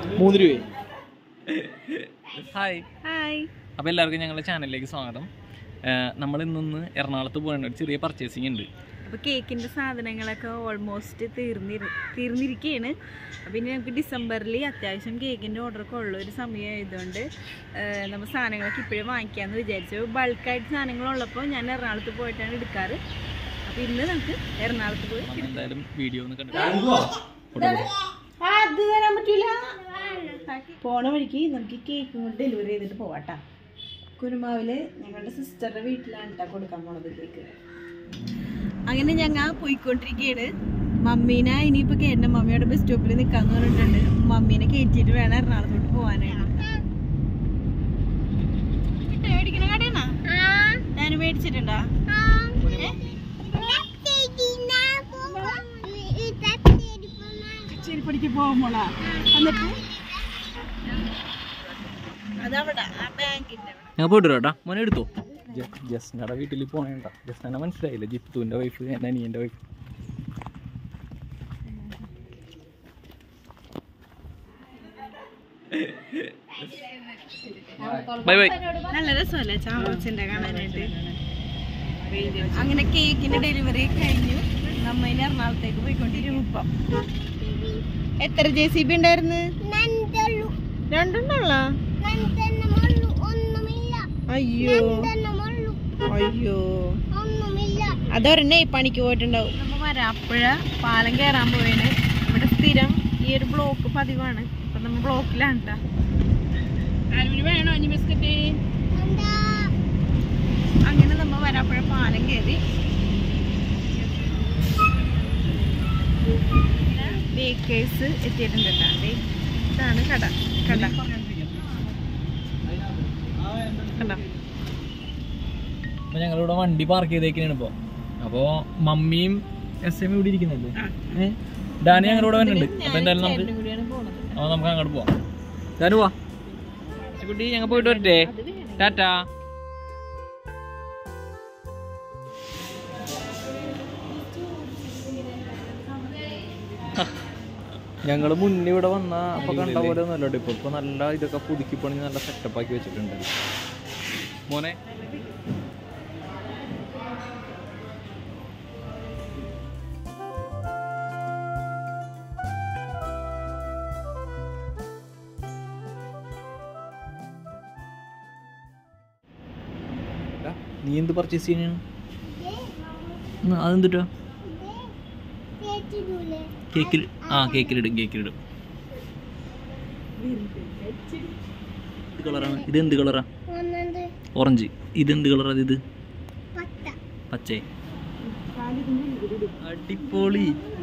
മൂന്ന് രൂപ hi hi അപ്പോൾ എല്ലാവർക്കും ഞങ്ങളുടെ ചാനലിലേക്ക് സ്വാഗതം നമ്മൾ ഇന്നൊന്ന് എറണാകുളത്ത് പോകേണ്ട ഒരു ചെറിയ പർച്ചേസിങ് ഉണ്ട് അപ്പോൾ കേക്കിൻ്റെ സാധനങ്ങളൊക്കെ ഓൾമോസ്റ്റ് തീർന്നിരി തീർന്നിരിക്കുകയാണ് അപ്പോൾ ഇനി നമുക്ക് ഡിസംബറിൽ അത്യാവശ്യം കേക്കിൻ്റെ ഓർഡറൊക്കെ ഉള്ള ഒരു സമയമായതുകൊണ്ട് നമ്മൾ സാധനങ്ങളൊക്കെ ഇപ്പോഴും വാങ്ങിക്കാമെന്ന് വിചാരിച്ചു ബൾക്കായിട്ട് സാധനങ്ങൾ ഉള്ളപ്പോൾ ഞാൻ എറണാകുളത്ത് പോയിട്ടാണ് എടുക്കാറ് അപ്പോൾ ഇന്ന് നമുക്ക് എറണാകുളത്ത് പോയി നമ്മൾ എന്തായാലും വീഡിയോ ഒന്ന് കണ്ടു അത് തരാൻ പറ്റൂല പോണ വഴിക്ക് നമുക്ക് കേക്ക് കൊണ്ട് ഡെലിവറി ചെയ്തിട്ട് പോവാട്ടാ കുരുമാവില് ഞങ്ങളുടെ സിസ്റ്ററുടെ വീട്ടിലാണ് കേട്ടോ കൊടുക്കാൻ പോണത് കേക്ക് അങ്ങനെ ഞങ്ങ പോയിക്കൊണ്ടിരിക്കുകയാണ് മമ്മീനെ ഇനിയിപ്പോ കേട്ട മമ്മിയുടെ ബസ് സ്റ്റോപ്പിൽ നിൽക്കാന്ന് പറഞ്ഞിട്ടുണ്ട് മമ്മീനെ കയറ്റിയിട്ട് വേണം എറണാകുളത്തോട്ട് പോവാനായിട്ട് മേടിക്കണ കടയാണോ ഞാൻ മേടിച്ചിട്ടുണ്ടാ ചെരുപ്പടിക്ക് പോകുമ്പോളാ എന്നിട്ട് അതവിടെ ആ ബാങ്കിന്റെ അവിടെ ഞാൻ പോയിട്ട് കേട്ടാ മോനെ എടുത്തോ ജസ്നയുടെ വീട്ടിൽ പോകണേണ്ട ജസ്നെ മനസ്സിലായില്ല ജിത്തുവിൻ്റെ വൈഫ് എൻ്റെ അനിയൻ്റെ വൈഫ് ബൈ ബൈ നല്ല രസമല്ലേ ചാമച്ചിന്റെ കാണാനായിട്ട് അങ്ങനെ കേക്കിന്റെ ഡെലിവറി കഴിഞ്ഞു നമ്മ ഇനി എറണാകുളത്തേക്ക് പോയിക്കൊണ്ടിരിക്കും ഇപ്പം എത്ര ജെ സി ബി ഉണ്ടായിരുന്നു രണ്ടെണ്ണുള്ള അയ്യോ അയ്യോ അതൊരെണ്ണേ പണിക്ക് പോയിട്ടുണ്ടാവും നമ്മ വരാപ്പുഴ പാലം കയറാൻ പോയാണ് ഇവിടെ സ്ഥിരം ഈ ഒരു ബ്ലോക്ക് പതിവാണ് അപ്പൊ നമ്മ ബ്ലോക്കിലാണ് ട്ടാ. വേണോ അഞ്ഞു ബിസ്ക്കറ്റ് അങ്ങനെ നമ്മ വരാപ്പുഴ പാലം കയറി ബേക്കേഴ്സ് എത്തിയിട്ടുണ്ട് ട്ടാ. ദേ ഇതാണ് കട കട കണ്ടോ അപ്പോൾ ഞങ്ങളിവിടെ വണ്ടി പാർക്ക് ചെയ്തേക്കാണ് ഇപ്പോൾ അപ്പോൾ മമ്മിയും എസ് എം ഇവിടെ ഇരിക്കുന്നില്ലേ ഏഹ് ഡാനി ഞങ്ങളിവിടെ വരുന്നുണ്ട് അപ്പോൾ എന്തായാലും നമുക്ക് ചേട്ടനും കൂടിയാണ് പോണത് അപ്പോൾ നമുക്ക് അങ്ങോട്ട് പോവാം ഡാനു പോവാ കുട്ടി ഞങ്ങൾ പോയിട്ട് വരട്ടെ അത് വേണം ടാറ്റാ ഞങ്ങൾ മുന്നേ ഇവിടെ വന്ന അപ്പൊ കണ്ട പോലെ ഒന്നല്ല ഇപ്പൊ ഇപ്പൊ നല്ല ഇതൊക്കെ പുതുക്കി പണി നല്ല സെറ്റപ്പ് ആക്കി വെച്ചിട്ടുണ്ട് മോനെ എടാ, നീ എന്ത് പർച്ചേസ് ചെയ്യണ അതെന്തിട്ടാ കേക്കിൽ ആ കേക്കിലിടും കേക്കിലിടും ഇത് കളറാണ് ഇത് എന്ത് കളറാ ഓറഞ്ച് ഇതെന്ത് കളറാ ഇത് പച്ചേ അടിപൊളി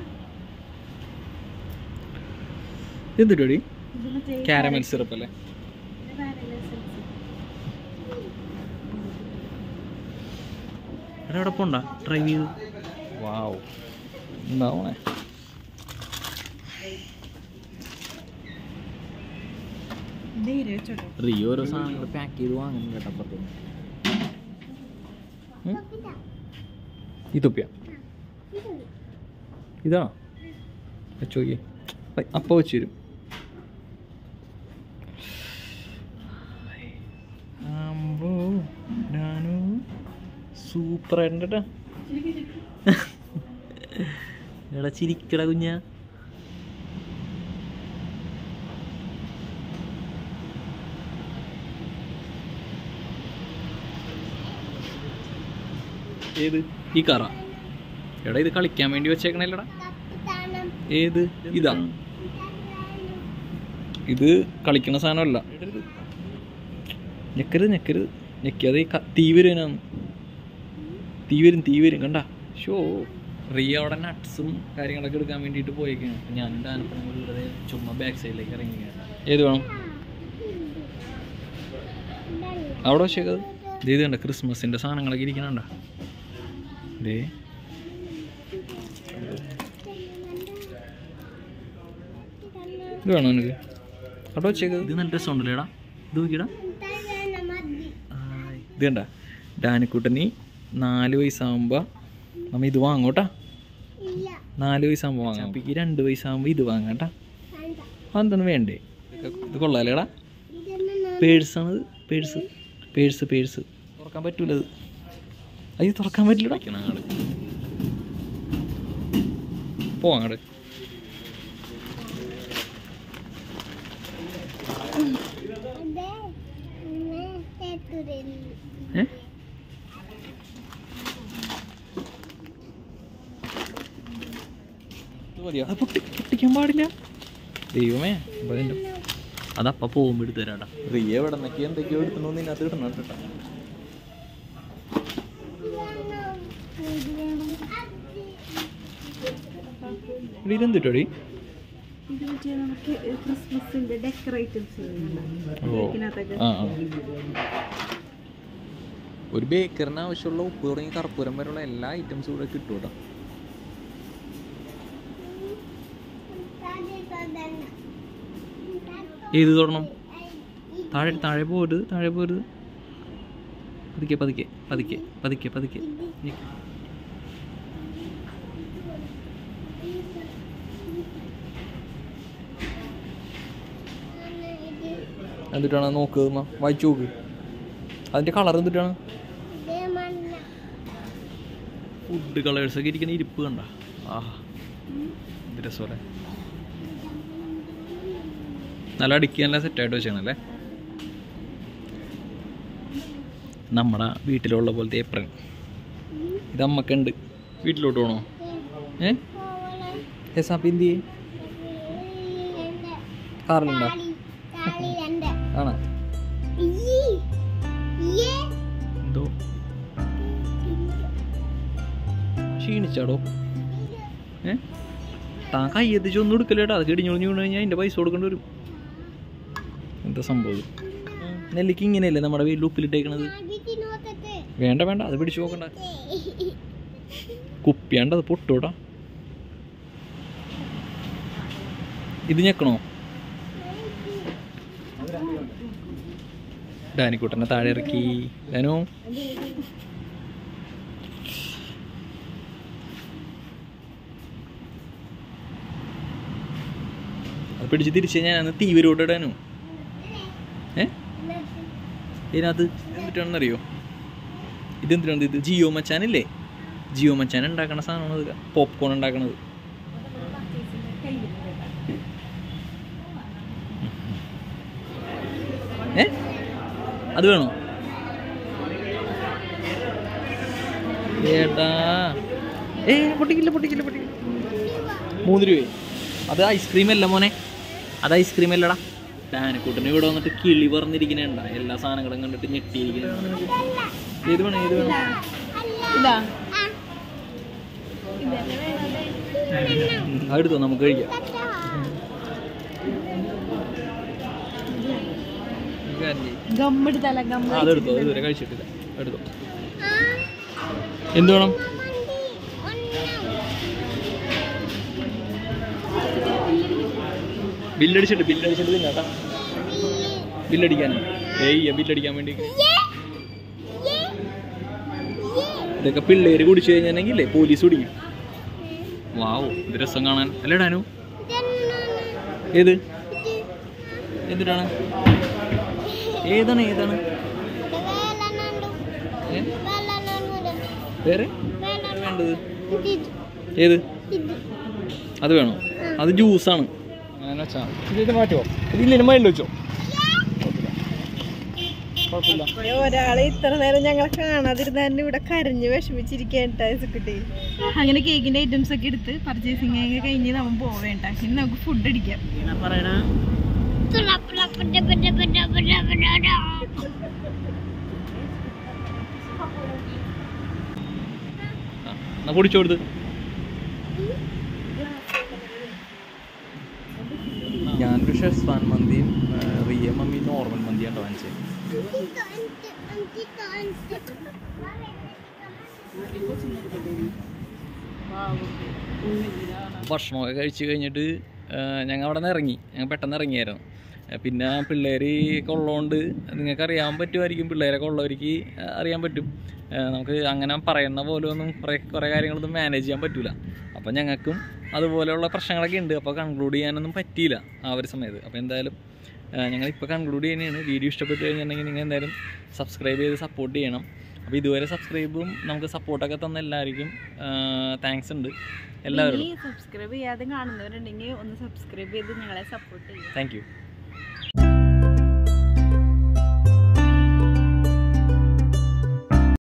എന്തിട്ടോടി കാരമൽ സിറപ്പ് അല്ലേ എടാ അവിടെ പോണ്ട ഡ്രൈവ് ചെയ്ത് വാവ് എന്താവണേ ധൈര്യം വെച്ചോട്ടോ റിയോ ഓരോ സാധനങ്ങൾ പാക്ക് ചെയ്ത് വാങ്ങുന്നു കേട്ടോ അപ്പുറത്ത് ഈ തൊപ്പിയ ഇതാണോ വെച്ചോക്കി അപ്പോൾ വെച്ച് തരും അമ്പോ ഞാനു സൂപ്പർ ആയിട്ടുണ്ട് കേട്ടോ എടാ ചിരിക്കട കുഞ്ഞാ ഏത് ഈ കാറാ എടാ ഇത് കളിക്കാൻ വേണ്ടി വെച്ചേക്കണല്ലടാ ഏത് ഇതാ ഇത് കളിക്കണ സാധനമല്ല ഞെക്കരുത് ഞെക്കരുത് ഞെക്കിയത് ഈ ക- തീ വരുവാനാന്ന് തീ വരും തീ വരും കണ്ട ഷോ റിയ അവിടെ നട്ട്സും കാര്യങ്ങളൊക്കെ എടുക്കാൻ വേണ്ടിയിട്ട് പോയേക്കാണ് അപ്പം ഞാനും ഡാനപ്പം വെറുതെ ചുമ്മാ ബാക്ക് സൈഡിലേക്ക് ഇറങ്ങിയാണ് ഏത് വേണം അവിടെ വെച്ചേക്കത് ഇത് ഇത് കണ്ട ക്രിസ്മസിൻ്റെ സാധനങ്ങളൊക്കെ ഇരിക്കണണ്ട ദേ ഇത് വേണോ നിനക്ക് അവിടെ വെച്ചേക്ക് ഇത് നല്ല രസമുണ്ടല്ലേടാ ഇത് നോക്കിടാ ഇത് കണ്ട ഡാനിക്കുട്ടനി നാല് വയസ്സാകുമ്പോൾ നമ്മ ഇത് വാങ്ങോട്ടാ നാല് വയസ്സാകുമ്പോൾ വാങ്ങാം അപ്പം ഈ രണ്ട് വയസ്സാകുമ്പോൾ ഇത് വാങ്ങാട്ടാ അതെന്താണ് വേണ്ടേ ഇത് കൊള്ളാലേടാ പേഴ്സാണത് പേഴ്സ് പേഴ്സ് പേഴ്സ് തുറക്കാൻ പറ്റൂല ഇത് അയ്യോ തുറക്കാൻ പറ്റില്ല അങ്ങോട്ട് പോ അങ്ങോട്ട് ഏ ഇത് മതിയോ അത് പൊട്ടി പൊട്ടിക്കാൻ പാടില്ല ദൈവമേ അപ്പൊ അതിന്റെ അതപ്പ പോകുമ്പോ എടുത്തു തരാടാ റിയ ഇവിടെ നിന്നൊക്കെ എന്തൊക്കെയോ എടുക്കണോ ഇതിനകത്ത് ഇടണം കേട്ടോ ഇവിടെ ഇതെന്തിട്ടോടി ഇത് മറ്റേ നമുക്ക് ക്രിസ്മസിന്റെ ഡെക്കറേറ്റീവ്സ് ഓ ആ ആ. ഒരു ബേക്കറിന് ആവശ്യമുള്ള ഉപ്പ് തുടങ്ങി കർപ്പൂരം വരെയുള്ള എല്ലാ ഐറ്റംസും ഇവിടെ കിട്ടും കേട്ടോ ഏത് തൊടണം താഴെ താഴെ പോരുത് താഴെ പോരുത് പതുക്കെ പതുക്കെ പതുക്കെ പതുക്കെ പതുക്കെ നിക്ക്. എന്തിട്ടാണ് നോക്ക് ഉമ്മ. വായിച്ചു നോക്ക് അതിന്റെ കളർ എന്തിട്ടാണ് ഫുഡ് കളേഴ്സ് ഒക്കെ ഇരിക്കുന്ന ഇരിപ്പ് കണ്ട ആ എന്ത് രസമല്ലേ നല്ല അടുക്കി നല്ല സെറ്റായിട്ട് വെച്ചാണല്ലേ നമ്മുടെ വീട്ടിലുള്ള പോലത്തെ ഏപ്രൻ ഇത് അമ്മക്കുണ്ട് വീട്ടിലോട്ട് പോകണോ ഏ ഹെസാപ്പ് എന്ത് ചെയ്യേ കാറിലുണ്ടോ ആണോ എന്തോ ക്ഷീണിച്ചാടോ ഏ താൻ കൈ എത്തിച്ച് ഒന്നും എടുക്കല്ലേട്ടാ അത് കിടിഞ്ഞൊളിഞ്ഞു വീണ് കഴിഞ്ഞാൽ അതിൻ്റെ പൈസ കൊടുക്കേണ്ടി വരും എന്താ സംഭവം ഇത്? നെല്ലിക്ക് ഇങ്ങനെയല്ലേ നമ്മുടെ വീട്ടിൽ ഉപ്പിലിട്ടേക്കണത് വേണ്ട വേണ്ട അത് പിടിച്ചു നോക്കണ്ട കുപ്പിയാണ്ട് അത് പൊട്ടൂടാ ഇത് ഞെക്കണോ ഡാനിക്കുട്ടനെ താഴെ ഇറക്കി ഡാനു അത് പിടിച്ച് തിരിച്ച് ഞാൻ അന്ന് തീവരോട്ട് ഇടാനു ഏ ഇതിനകത്ത് എന്തിട്ടാണെന്നറിയോ ഇതെന്തിനാണ് ഇത് ജിയോ മച്ചാനില്ലേ ജിയോ മച്ചാൻ ഉണ്ടാക്കണ സാധനമാണ് ഇത് പോപ്കോൺ ഉണ്ടാക്കണത് ഏ അത് വേണോ ഏട്ടാ ഏ പൊട്ടിക്കില്ല പൊട്ടിക്കില്ല പൊട്ടിക്കില്ല മൂന്ന് രൂപയെ അത് ഐസ്ക്രീം അല്ല മോനെ അത് ഐസ്ക്രീം അല്ലടാ ഡാനക്കൂട്ടന് ഇവിടെ വന്നിട്ട് കിളി പറഞ്ഞിരിക്കണേണ്ട എല്ലാ സാധനങ്ങളും കണ്ടിട്ട് ഞെട്ടിയിരിക്കുന്ന ഏത് വേണം ഏത് വേണം ഇതാ ഉം, അത് എടുത്തോ നമുക്ക് കഴിക്കാം ഒരു കാര്യം ചെയ്യ്. ഗമ്മെടുത്തല്ല ആ, ഗമ്മ അതെടുത്തോ അത് ഇതുവരെ കഴിച്ചിട്ടില്ല എടുത്തോ എന്ത് വേണം ബില്ലടിച്ചിട്ട് ബില്ലടിച്ചിട്ട് തിന്നാട്ടാ ബില്ലടിക്കാനോ ഏയ്യ ബില്ലടിക്കാൻ വേണ്ടി ഇതൊക്കെ പിള്ളേര് കുടിച്ചു കഴിഞ്ഞിട്ടുണ്ടെങ്കിലേ പോലീസ് കുടിക്കും വാവോ ഇത് രസം കാണാൻ അല്ലേ ഡാനു ഏത് എന്തിട്ടാണ് ഏതാണ് ഏതാണ് ഏ? വേറെ വേണ്ടത് ഏത് അത് വേണോ അത് ജ്യൂസാണ് അങ്ങനെ വെച്ചാ ഇത് മാറ്റുമോ ഇതില്ല മൈൻഡ് വെച്ചോ കുഴപ്പമില്ല ഒരാളെ ഇത്ര നേരം ഞങ്ങളെ കാണാതിരുന്നെ ഇവിടെ കരഞ്ഞ് വിഷമിച്ചിരിക്കേണ്ട കുട്ടി അങ്ങനെ കേക്കിന്റെ ഐറ്റംസ് ഒക്കെ എടുത്ത് പർച്ചേസിങ് ഒക്കെ കഴിഞ്ഞ് നമ്മൾ പോവേണ്ട ഇനി നമുക്ക് ഫുഡ് അടിക്കാം പറയണ ആ, എന്നാ പൊടിച്ചു കൊടുത്ത് ഞാനൊരു ഷെസ്വാൻ മന്തിയും ആ, റിയ മമ്മി നോർമൽ മന്തിയാണ് വാങ്ങിച്ചത് ഭക്ഷണമൊക്കെ കഴിച്ച് കഴിഞ്ഞിട്ട് ഞങ്ങൾ അവിടെ നിന്ന് ഇറങ്ങി ഞങ്ങൾ പെട്ടെന്ന് ഇറങ്ങിയായിരുന്നു ആ, പിന്നെ പിള്ളേർ ഒക്കെ ഉള്ളതുകൊണ്ട് നിങ്ങൾക്ക് അറിയാൻ പറ്റുമായിരിക്കും പിള്ളേരൊക്കെ ഉള്ളവർക്ക് ആ, അറിയാൻ പറ്റും ആ, നമുക്ക് അങ്ങനെ പറയുന്ന പോലെ ഒന്നും കുറേ കുറേ കാര്യങ്ങളൊന്നും മാനേജ് ചെയ്യാൻ പറ്റില്ല അപ്പം ഞങ്ങൾക്കും അതുപോലെയുള്ള പ്രശ്നങ്ങളൊക്കെ ഉണ്ട് അപ്പോൾ കൺക്ലൂഡ് ചെയ്യാനൊന്നും പറ്റിയില്ല ആ ഒരു സമയത്ത് അപ്പോൾ എന്തായാലും ഞങ്ങൾ ഇപ്പോൾ കൺക്ലൂഡ് ചെയ്യുന്നതാണ് വീഡിയോ ഇഷ്ടപ്പെട്ട് കഴിഞ്ഞിട്ടുണ്ടെങ്കിൽ നിങ്ങൾ എന്തായാലും സബ്സ്ക്രൈബ് ചെയ്ത് സപ്പോർട്ട് ചെയ്യണം അപ്പോൾ ഇതുവരെ സബ്സ്ക്രൈബും നമുക്ക് സപ്പോർട്ടൊക്കെ തന്ന എല്ലാവർക്കും താങ്ക്സ് ഉണ്ട് എല്ലാവരോടും സബ്സ്ക്രൈബ് ചെയ്യാതെ കാണുന്നവരുണ്ടെങ്കിൽ ഒന്ന് സബ്സ്ക്രൈബ് ചെയ്ത് ഞങ്ങളെ സപ്പോർട്ട് ചെയ്യും താങ്ക് യു